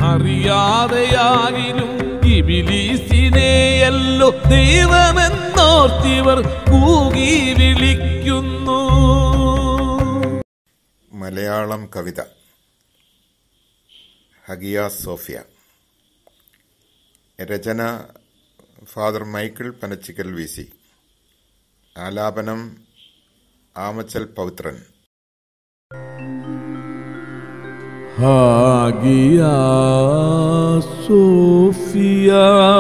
അറിയാതെയാകിലും ഇബിലീസിനെയല്ലോ ദൈവമെന്നോർത്തിവർ കൂകി വിളിക്കുന്നു മലയാളം കവിത ഹഗിയ സോഫിയ രചന father Michael Panachikkal V C ആലാപനം ആമച്ചൽ പൗത്രൻ ഹാഗിയ സോഫിയ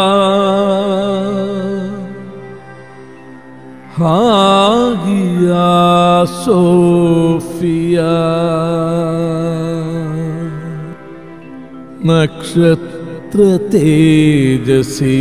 ഹാഗിയ സോഫിയ നക്ഷത്ര തേജസീ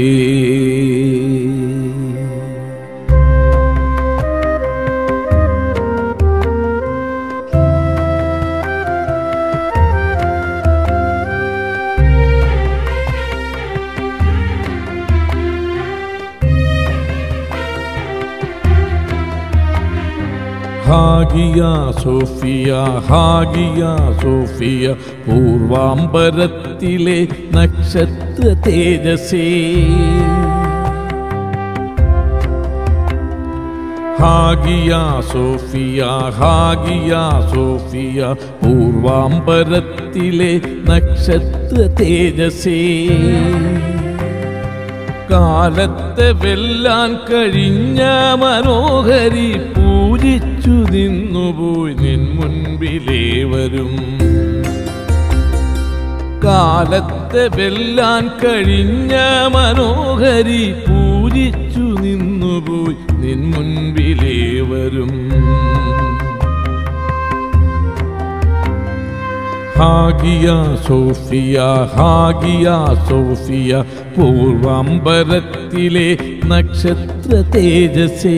ഹാഗിയ സോഫിയ ഹാഗിയ സോഫിയ പൂർവാംബരത്തിലെ നക്ഷത്ര തേജസേ ഹാഗിയ സോഫിയ ഹാഗിയ സോഫിയ പൂർവാംബരത്തിലെ നക്ഷത്ര തേജസേ കാലത്തെ വെല്ലാൻ കഴിഞ്ഞ മനോഹരി പൂജിച്ചു നിന്നുപോയി നിൻ മുൻപിലേവരും കാലത്തെ വെല്ലാൻ കഴിഞ്ഞ മനോഹരി പൂജിച്ചു നിന്നുപോയി നിൻ മുൻപിലേവരും ഹാഗിയ സോഫിയ ഹാഗിയ സോഫിയ പൂർവാംബരത്തിലെ നക്ഷത്ര തേജസേ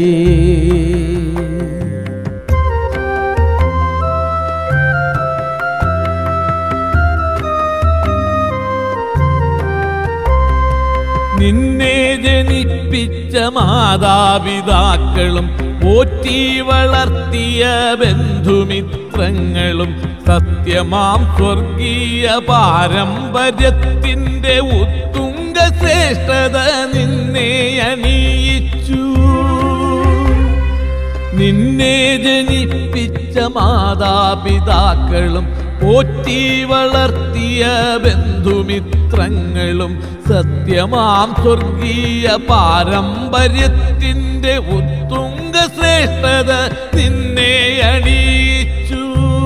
നിന്നെ ജനിപ്പിച്ച മാതാപിതാക്കളും പോറ്റി വളർത്തിയ ബന്ധുമിത്രങ്ങളും സത്യമാം സ്വർഗീയ പാരമ്പര്യത്തിന്റെ ഉത്തുംഗ ശ്രേഷ്ഠത നിന്നെ അണിയിച്ചു നിന്നെ ജനിപ്പിച്ച മാതാപിതാക്കളും പോറ്റി വളർത്തിയ ബന്ധുമിത്രങ്ങളും സത്യമാം സ്വർഗീയ പാരമ്പര്യത്തിന്റെ ഉത്തുംഗ ശ്രേഷ്ഠത നിന്നെ അണിയിച്ചു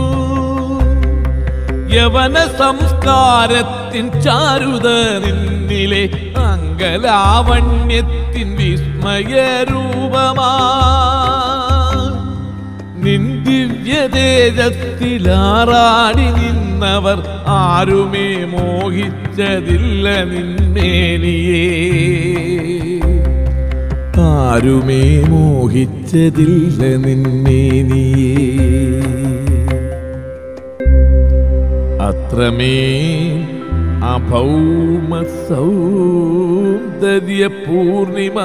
യവന സംസ്കാരത്തിൻ ചാരുത നിന്നിലെ അങ്കലാവണ്യത്തിൻ വിസ്മയരൂപമാ നിൻ ദിവ്യ തേജത്തിലാറാടി നിന്നവർ ആരുമേ മോഹിച്ചതില്ല നിന്നേനിയേ ആരുമേ മോഹിച്ചതില്ല നിന്നേനിയേ അത്രമേ അഭൗമ സൗന്ദര്യ പൂർണിമ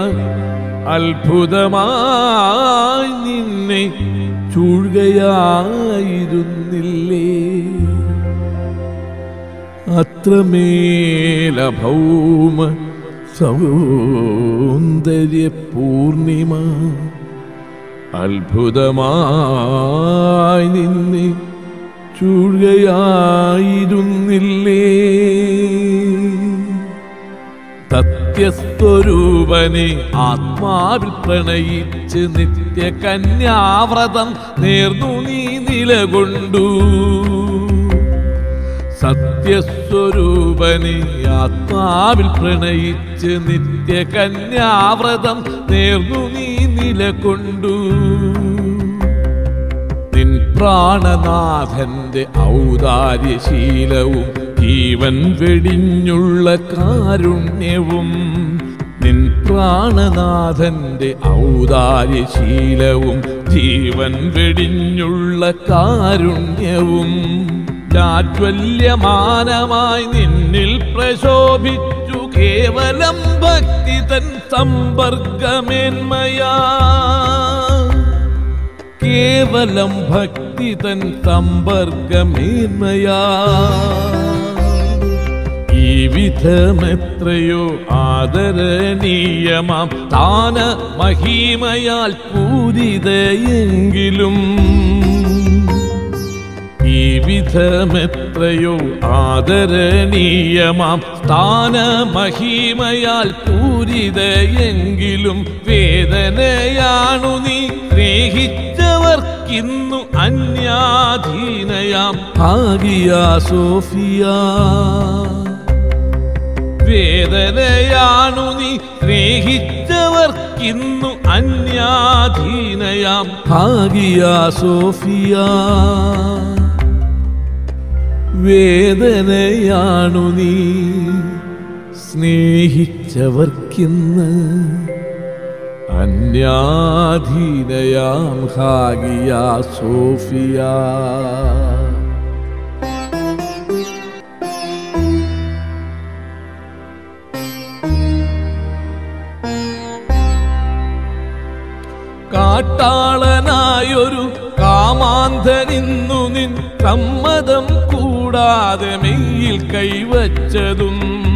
അത്ഭുതമായി നിന്നെ ചൂഴുകയായിരുന്നില്ലേ അത്രമേലഭൗമ സൗന്ദര്യ പൂർണിമ അത്ഭുതമായി നിന്നെ ചൂഴുകയായിരുന്നില്ലേ സത്യസ്വരൂപനെ ആത്മാവിൽ പ്രണയിച്ച് നിത്യ കന്യാവ്രതം നേർന്നു നീ നിലകൊണ്ടു സത്യസ്വരൂപനെ ആത്മാവിൽ പ്രണയിച്ച് നിത്യ കന്യാവ്രതം നേർന്നു നീ നിലകൊണ്ടു നിൻ പ്രാണനാഥന്റെ ഔദാര്യശീലവും ജീവൻ വെടിഞ്ഞുള്ള കാരുണ്യവും നിൻ പ്രാണനാഥന്റെ ഔദാര്യശീലവും ജീവൻ വെടിഞ്ഞുള്ള കാരുണ്യവും ജാജ്വല്യമാനമായി നിന്നിൽ പ്രശോഭിച്ചു കേവലം ഭക്തി തൻ സമ്പർക്കമേന്മയാ കേവലം ഭക്തി തൻ സമ്പർക്കമേന്മയാ വിധമെത്രയോ ആദരണീയമാം താന മഹിമയാൽ പൂരിതയെങ്കിലും ഈ വിധമെത്രയോ ആദരണീയമാം സ്ഥാന മഹിമയാൽ പൂരിതയെങ്കിലും വേദനയാണു നീ സ്നേഹിച്ചവർക്കിന്നു അന്യാധീനയാം ഭാഗിയ സോഫിയ വേദനയാണു നീ സ്നേഹിച്ചവർക്കിന്നു അന്യാധീനയാം ഭാഗിയ സോഫിയ വേദനയാണു നീ സ്നേഹിച്ചവർക്കിന്ന് അന്യാധീനയാം ഹാഗിയ സോഫിയ കാട്ടാളനായൊരു കാമാന്ധനിന്നു നിൻ സമ്മതം കൂടാതെ മെയ്യിൽ കൈവച്ചതും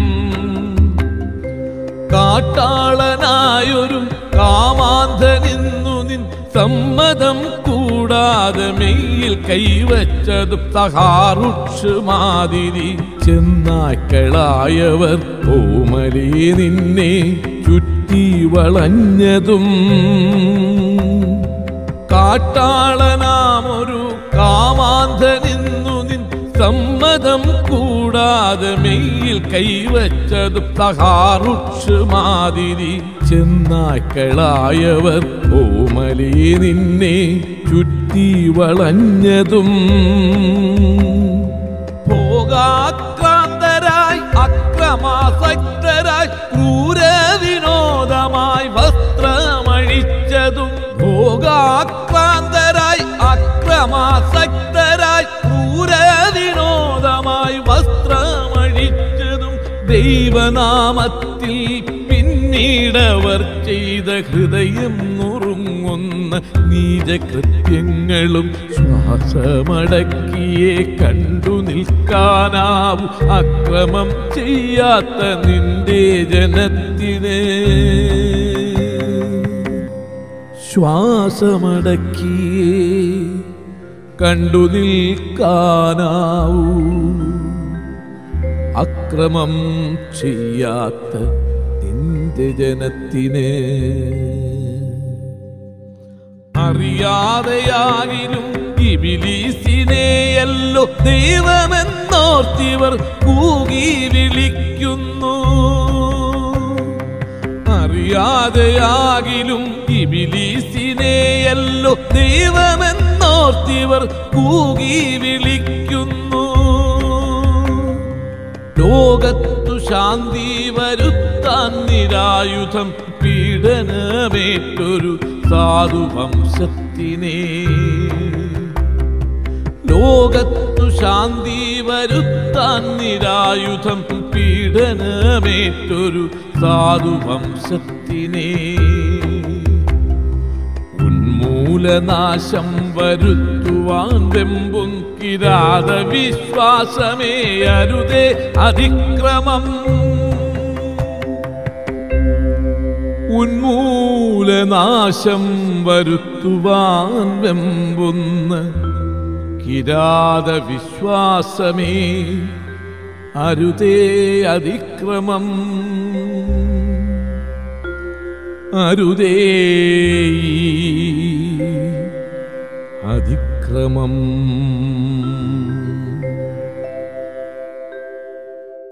കാട്ടാളനായൊരു കാമാന്ധനിന്നു നിൻ സമ്മതം കൂടാതെ മെയ്യിൽ കൈവച്ചതും സഹാറുക്ഷ് മാതിരി ചെന്നാക്കളായവർ ഓമലേ നിന്നെ ചുറ്റി വളഞ്ഞതും കാട്ടാളനാമൊരു കാമാന്ധനിന്നു നിൻ സമ്മതം കൂടാതെ മെയ്യിൽ കൈവച്ചതും സഹാറുക്ഷ് മാതിരി ചെന്നാക്കളായവർ ഓമലേ നിന്നെ ചുറ്റി വളഞ്ഞതും ഭോഗാക്രാന്തരായി അക്രമാസക്തരായി ക്രൂരവിനോദമായി വസ്ത്രമഴിച്ചതും ഭോഗാക്രാന്തരായി അക്രമാസക്തരായി ക്രൂരവിനോദമായി വസ്ത്രമഴിച്ചതും ദൈവനാമത്തിൽ പിന്നീടവർ ചെയ്ത ഹൃദയം നുറുങ്ങുന്ന നീചകൃത്യങ്ങളും ശ്വാസമടക്കിയെ കണ്ടു നിൽക്കാനാവും അക്രമം ചെയ്യാത്ത നിന്റെ ജനത്തിന് ശ്വാസമടക്കിയെ കണ്ടു നിൽക്കാനാവൂ അക്രമം ചെയ്യാത്ത നിന്റെ ജനത്തിന് അറിയാതെയാകിലും ഇബിലീസിനെയല്ലോ ദൈവമെന്നോർത്തിവർ കൂകി വിളിക്കുന്നു അറിയാതെയാകിലും ഇബിലീസിനെയല്ലോ ദൈവമെന്നോർത്തിവർ കൂകി വിളിക്കുന്നു ലോകത്തു ശാന്തി വരുത്താൻ നിരായുധം പീഡനമേറ്റൊരു സാധുവംശത്തിനെ ലോകത്തു ശാന്തി വരുത്താൻ നിരായുധം പീഡനമേറ്റൊരു സാധുവംശത്തിനെ ഉന്മൂലനാശം വരുത്തുവാൻ വെമ്പും കിരാത വിശ്വാസമേ അരുതേ അതിക്രമം ഉന്മൂലനാശം വരുത്തുവാൻ വെമ്പുന്ന കിരാത വിശ്വാസമേ അരുതേ അതിക്രമം അരുതേ അതിക്രമം